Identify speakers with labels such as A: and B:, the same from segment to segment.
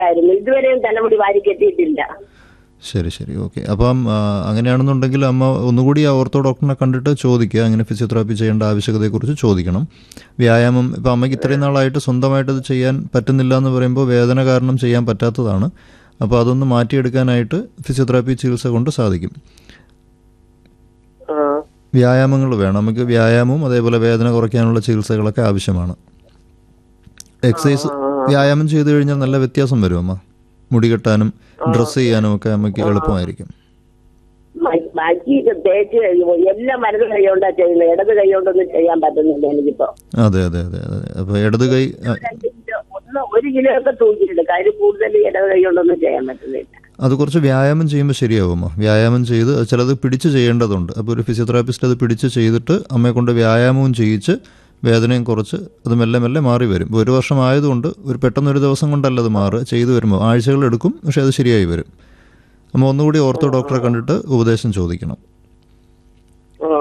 A: ആയിരുന്നു ഇതുവരെയും തലമുടി വാരി കെട്ടിയിട്ടില്ല
B: ശരി ശരി ഓക്കെ അപ്പം ആ, അങ്ങനെയാണെന്നുണ്ടെങ്കിൽ അമ്മ ഒന്നുകൂടി ആ ഓർത്തോ ഡോക്ടറിനെ കണ്ടിട്ട് ചോദിക്കുക അങ്ങനെ ഫിസിയോതെറാപ്പി ചെയ്യേണ്ട ആവശ്യകതയെക്കുറിച്ച് ചോദിക്കണം വ്യായാമം ഇപ്പം അമ്മയ്ക്ക് ഇത്രയും നാളായിട്ട് സ്വന്തമായിട്ട് ഇത് ചെയ്യാൻ പറ്റുന്നില്ല എന്ന് പറയുമ്പോൾ വേദന കാരണം ചെയ്യാൻ പറ്റാത്തതാണ് അപ്പോൾ അതൊന്ന് മാറ്റിയെടുക്കാനായിട്ട് ഫിസിയോതെറാപ്പി ചികിത്സ കൊണ്ട് സാധിക്കും
A: ആ,
B: വ്യായാമങ്ങൾ വേണം നമുക്ക് വ്യായാമവും അതേപോലെ വേദന കുറയ്ക്കാനുള്ള ചികിത്സകളൊക്കെ ആവശ്യമാണ് എക്സസൈസ് വ്യായാമം ചെയ്തു കഴിഞ്ഞാൽ നല്ല വ്യത്യാസം വരും അമ്മ മുടി കെട്ടാനും ഡ്രസ്സ് ചെയ്യാനും ഒക്കെ അമ്മയ്ക്ക് എളുപ്പമായിരിക്കും
A: ബാ- ബാക്കി തേച്ച് കഴിയുമ്പോൾ എല്ലാം മരുന്ന് കൈകൊണ്ടാ ചെയ്യുന്നത് ഇടത് കൈകൊണ്ടൊന്നും ചെയ്യാൻ പറ്റുന്നില്ല എനിക്കിപ്പോ
B: അതെ അതെ അതെ അതെ അപ്പോൾ ഇടത് കൈ ആ,
A: രണ്ട് കിലോ ഒന്ന് ഒരു കിലോ ഒക്കെ തൂക്കിയിട്ടുണ്ട് കാര്യം കൂടുതൽ ഇടത് കൈകൊണ്ടൊന്നും ചെയ്യാൻ പറ്റുന്നില്ല
B: അത് കുറച്ച് വ്യായാമം ചെയ്യുമ്പോൾ ശരിയാവുമോ വ്യായാമം ചെയ്ത് അത് ചിലത് പിടിച്ച് ചെയ്യേണ്ടതുണ്ട് അപ്പോൾ ഒരു ഫിസിയോതെറാപ്പിസ്റ്റ് അത് പിടിച്ച് ചെയ്തിട്ട് അമ്മയെ കൊണ്ട് വ്യായാമവും ചെയ്യിച്ച് വേദനയും കുറച്ച് അത് മെല്ലെ മെല്ലെ മാറി വരും ഇപ്പോൾ ഒരു വർഷം ആയതുകൊണ്ട് ഒരു പെട്ടെന്ന് ഒരു ദിവസം കൊണ്ടല്ല അത് മാറുക ചെയ്തു വരുമ്പോൾ ആഴ്ചകൾ എടുക്കും പക്ഷേ അത് ശരിയായി വരും അമ്മ ഒന്നുകൂടി ഓർത്തോ ഡോക്ടറെ കണ്ടിട്ട് ഉപദേശം ചോദിക്കണം
A: ആ.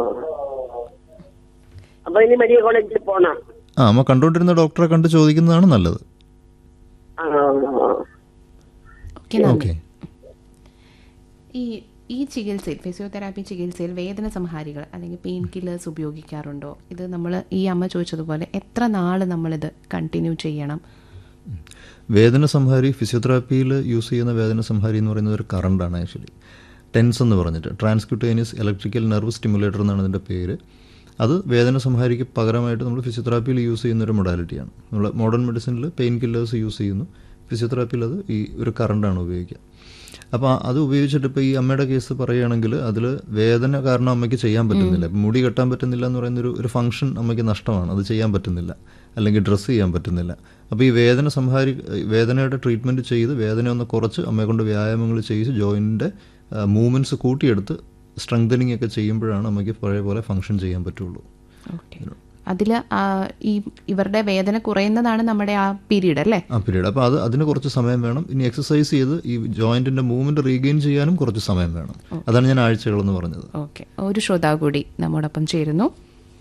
A: അപ്പൊ ഇനി മെഡിക്കൽ കോളേജിൽ പോണം
B: ആ അമ്മ കണ്ടുകൊണ്ടിരുന്ന ഡോക്ടറെ കണ്ട് ചോദിക്കുന്നതാണ് നല്ലത്
A: ആ.
C: ഓക്കെ നന്ദി
B: ഓക്കെ
C: ഈ ഈ ചികിത്സയിൽ ഫിസിയോതെറാപ്പി ചികിത്സയിൽ വേദന സംഹാരികൾ അല്ലെങ്കിൽ പെയിൻ കില്ലേഴ്സ് ഉപയോഗിക്കാറുണ്ടോ ഇത് നമ്മൾ ഈ അമ്മ ചോദിച്ചതുപോലെ എത്ര നാൾ നമ്മളിത് കണ്ടിന്യൂ ചെയ്യണം
B: വേദന സംഹാരി ഫിസിയോതെറാപ്പിയിൽ യൂസ് ചെയ്യുന്ന വേദന സംഹാരി എന്ന് പറയുന്നത് ഒരു കറണ്ടാണ് ആക്ച്വലി ടെൻസ് എന്ന് പറഞ്ഞിട്ട് ട്രാൻസ്ക്യൂട്ടേനിയസ് ഇലക്ട്രിക്കൽ നെർവ് സ്റ്റിമുലേറ്റർ എന്നാണ് അതിൻ്റെ പേര് അത് വേദന സംഹാരിക്ക് പകരമായിട്ട് നമ്മൾ ഫിസിയോതെറാപ്പിയിൽ യൂസ് ചെയ്യുന്ന ഒരു മൊഡാലിറ്റിയാണ് നമ്മൾ മോഡേൺ മെഡിസിനിൽ പെയിൻ കില്ലേഴ്സ് യൂസ് ചെയ്യുന്നു ഫിസിയോതെറാപ്പിയിൽ അത് ഈ ഒരു കറണ്ടാണ് ഉപയോഗിക്കുക അപ്പോൾ അത് ഉപയോഗിച്ചിട്ട് ഇപ്പോൾ ഈ അമ്മയുടെ കേസ് പറയുകയാണെങ്കിൽ അതിൽ വേദന കാരണം അമ്മയ്ക്ക് ചെയ്യാൻ പറ്റുന്നില്ല ഇപ്പം മുടി കെട്ടാൻ പറ്റുന്നില്ല എന്ന് പറയുന്ന ഒരു ഒരു ഫംഗ്ഷൻ അമ്മയ്ക്ക് നഷ്ടമാണ് അത് ചെയ്യാൻ പറ്റുന്നില്ല അല്ലെങ്കിൽ ഡ്രസ്സ് ചെയ്യാൻ പറ്റുന്നില്ല അപ്പോൾ ഈ വേദന സംഹാരി വേദനയുടെ ട്രീറ്റ്മെൻറ്റ് ചെയ്ത് വേദന ഒന്ന് കുറച്ച് അമ്മയെ കൊണ്ട് വ്യായാമങ്ങൾ ചെയ്ത് ജോയിൻറ്റിൻ്റെ മൂവ്മെൻറ്റ്സ് കൂട്ടിയെടുത്ത് സ്ട്രെങ്തനിങ് ഒക്കെ ചെയ്യുമ്പോഴാണ് അമ്മയ്ക്ക് പഴയ പോലെ ഫംഗ്ഷൻ ചെയ്യാൻ പറ്റുള്ളൂ
C: ഓക്കെ അതിൽ ഈ ഇവരുടെ വേദന കുറയുന്നതാണ് നമ്മുടെ ആ പീരീഡ് അല്ലേ
B: ആ പീരീഡ് അപ്പോൾ അത് അതിന് കുറച്ച് സമയം വേണം ഇനി എക്സസൈസ് ചെയ്ത് ഈ ജോയിൻറ്റിൻ്റെ മൂവ്മെൻറ്റ് റീഗെയിൻ ചെയ്യാനും കുറച്ച് സമയം വേണം അതാണ് ഞാൻ ആഴ്ചകളെന്ന് പറഞ്ഞത്
C: ഓക്കെ ഒരു ശ്രോതാവ് കൂടി നമ്മോടൊപ്പം ചേരുന്നു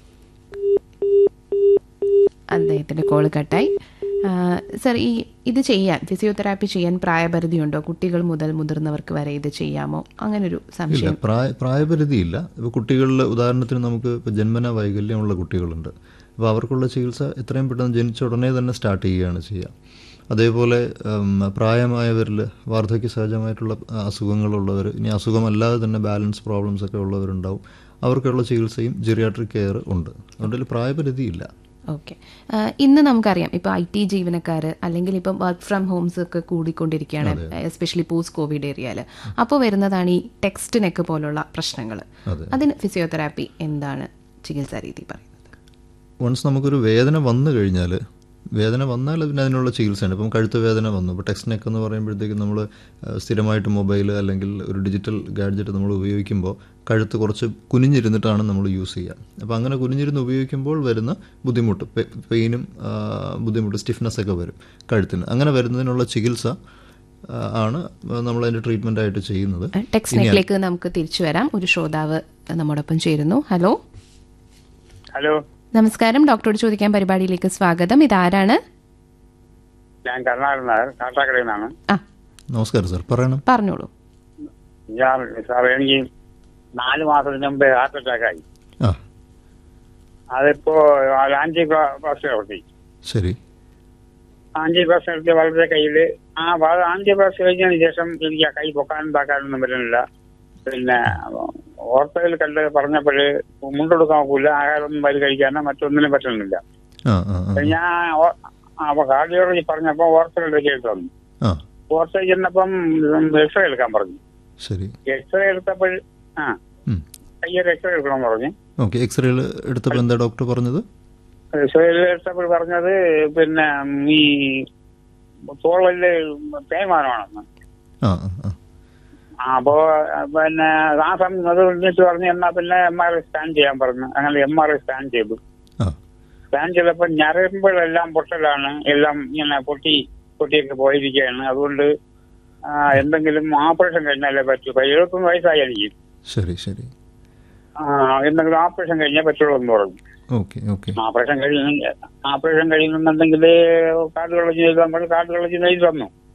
C: അദ്ദേഹത്തിൻ്റെ കോള് കട്ടായി സർ ഈ ഇത് ചെയ്യാൻ ഫിസിയോതെറാപ്പി ചെയ്യാൻ പ്രായപരിധിയുണ്ടോ കുട്ടികൾ മുതൽ മുതിർന്നവർക്ക് വരെ ഇത് ചെയ്യാമോ അങ്ങനൊരു
B: ഇല്ല
C: സംശയം
B: പ്രായ പ്രായപരിധിയില്ല ഇപ്പോൾ കുട്ടികളിൽ ഉദാഹരണത്തിന് നമുക്ക് ഇപ്പോൾ ജന്മന വൈകല്യമുള്ള കുട്ടികളുണ്ട് അപ്പോൾ അവർക്കുള്ള ചികിത്സ എത്രയും പെട്ടെന്ന് ജനിച്ച ഉടനെ തന്നെ സ്റ്റാർട്ട് ചെയ്യുകയാണ് ചെയ്യുക അതേപോലെ ഉം, പ്രായമായവരിൽ വാർദ്ധക്യ സഹജമായിട്ടുള്ള അസുഖങ്ങളുള്ളവർ ഇനി അസുഖമല്ലാതെ തന്നെ ബാലൻസ് പ്രോബ്ലംസ് ഒക്കെ ഉള്ളവരുണ്ടാവും അവർക്കുള്ള ചികിത്സയും ജെറിയാട്രിക് കെയർ ഉണ്ട് അതുകൊണ്ട് ഇതിൽ പ്രായപരിധിയില്ല
C: ഓക്കെ ഇന്ന് നമുക്കറിയാം ഇപ്പോൾ ഐ ടി ജീവനക്കാർ അല്ലെങ്കിൽ ഇപ്പം വർക്ക് ഫ്രം ഹോംസ് ഒക്കെ കൂടിക്കൊണ്ടിരിക്കുകയാണ് എസ്പെഷ്യലി പോസ്റ്റ് കോവിഡ് ഏരിയയിൽ അപ്പോൾ വരുന്നതാണ് ഈ ടെക്സ്റ്റ് നെക്ക് പോലുള്ള പ്രശ്നങ്ങൾ
B: അതെ
C: അതിന് ഫിസിയോതെറാപ്പി എന്താണ് ചികിത്സാ രീതി പറയുന്നത്
B: വൺസ് നമുക്കൊരു വേദന വന്നു കഴിഞ്ഞാൽ വേദന വന്നാൽ പിന്നെ അതിനുള്ള ചികിത്സയാണ് ഇപ്പം കഴുത്ത് വേദന വന്നു ഇപ്പോൾ ടെക്സ്റ്റ് നെക്ക് എന്ന് പറയുമ്പോഴത്തേക്കും നമ്മൾ സ്ഥിരമായിട്ട് മൊബൈൽ അല്ലെങ്കിൽ ഒരു ഡിജിറ്റൽ ഗാഡ്ജറ്റ് നമ്മൾ ഉപയോഗിക്കുമ്പോൾ കഴുത്ത് കുറച്ച് കുനിഞ്ഞിരുന്നിട്ടാണ് നമ്മൾ യൂസ് ചെയ്യുക അപ്പോൾ അങ്ങനെ കുനിഞ്ഞിരുന്ന് ഉപയോഗിക്കുമ്പോൾ വരുന്ന ബുദ്ധിമുട്ട് പെ- പെയിനും ആ, ബുദ്ധിമുട്ട് സ്റ്റിഫ്നെസ് ഒക്കെ വരും കഴുത്തിന് അങ്ങനെ വരുന്നതിനുള്ള ചികിത്സ ആ, ആണ് നമ്മൾ അതിൻ്റെ ട്രീറ്റ്മെൻ്റ് ആയിട്ട് ചെയ്യുന്നത്
C: ടെക്സ്റ്റ് നെക്കിലേക്ക് നമുക്ക് തിരിച്ചു വരാം ഒരു ശ്രോതാവ് നമ്മോടൊപ്പം ചേരുന്നു ഹലോ
D: ഹലോ
C: നമസ്കാരം ഡോക്ടറോട് ചോദിക്കാൻ പരിപാടിയിലേക്ക് സ്വാഗതം ഇതാരാണ്
D: ഞാൻ കരുണാകരൻ നായർ കാട്ടാക്കടയിൽ നിന്നാണ്
C: ആ
B: നമസ്കാരം സാർ പറയണം
C: പറഞ്ഞോളൂ
D: ഞാൻ സാർ എനിക്ക് നാല് മാസത്തിന് മുമ്പ് ഹാർട്ട് അറ്റാക്ക് ആയി
B: ആ
D: അതിപ്പോ ആൻറ്റി പ്ലാസ്റ്റി നടത്തി
B: ശരി
D: ആൻറ്റി പ്ലാസ്റ്റി നടത്തിയ വളരെ കയ്യിൽ ആ ആൻറ്റി പ്ലാസ്റ്റി കഴിഞ്ഞതിന് ശേഷം എനിക്ക് ആ കൈ പൊക്കാനും താക്കാനൊന്നും പറ്റുന്നില്ല പിന്നെ ഓർത്തയിൽ കണ്ട് പറഞ്ഞപ്പോൾ മുണ്ടെടുക്കാൻ നോക്കൂല ആഹാരമൊന്നും വരി കഴിക്കാനോ മറ്റൊന്നിനും പറ്റുന്നില്ല
B: ആ ആ ആ
D: ഞാൻ ഓ- അപ്പൊ കാർഡിയോളജി പറഞ്ഞപ്പോ ഓർത്തയിലേക്ക് എടുത്തു തന്നു
B: ആ
D: ഓർത്തയിൽ ചെന്നപ്പം എക്സ്റേ എടുക്കാൻ പറഞ്ഞു
B: ശരി
D: എക്സ്റേ എടുത്തപ്പോൾ ആ
B: ഉം.
D: കയ്യൊരു എക്സ്റേ എടുക്കണം പറഞ്ഞു
B: ഓക്കെ എക്സ്റേയിൽ എടുത്തപ്പോൾ എന്താ ഡോക്ടർ പറഞ്ഞത്
D: എക്സ്റേ എടുത്തപ്പോൾ പറഞ്ഞത് പിന്നെ ഈ തോളില് തേയ്മാനമാണെന്ന്
B: ആ ആ ആ
D: അപ്പോ പിന്നെ ആ സമയം അത് കഴിഞ്ഞിട്ട് പറഞ്ഞു എന്നാ പിന്നെ എം ആർ ഐ സ്കാൻ ചെയ്യാൻ പറഞ്ഞു അങ്ങനെ എം ആർ ഐ സ്കാൻ ചെയ്തു
B: ആ
D: സ്കാൻ ചെയ്തപ്പോൾ ഞരമ്പുകളെല്ലാം പൊട്ടലാണ് എല്ലാം ഇങ്ങനെ പൊട്ടി പൊട്ടിയൊക്കെ പോയിരിക്കുകയാണ് അതുകൊണ്ട് ആ, എന്തെങ്കിലും ഓപ്പറേഷൻ കഴിഞ്ഞാലേ പറ്റൂ ഇപ്പൊ എഴുപത്തൊന്ന് വയസ്സായി എനിക്ക്
B: ശരി ശരി
D: ആ, എന്തെങ്കിലും ഓപ്പറേഷൻ കഴിഞ്ഞാൽ പറ്റുള്ളൂ എന്ന് പറഞ്ഞു
B: ഓക്കെ ഓക്കെ
D: ഓപ്പറേഷൻ കഴിയുന്ന ഓപ്പറേഷൻ കഴിയുന്നുണ്ടെങ്കിൽ കാർഡ് കളഞ്ഞ് എഴുതാൻ പറഞ്ഞു കാർഡ് കളഞ്ഞ് എഴുതി തന്നു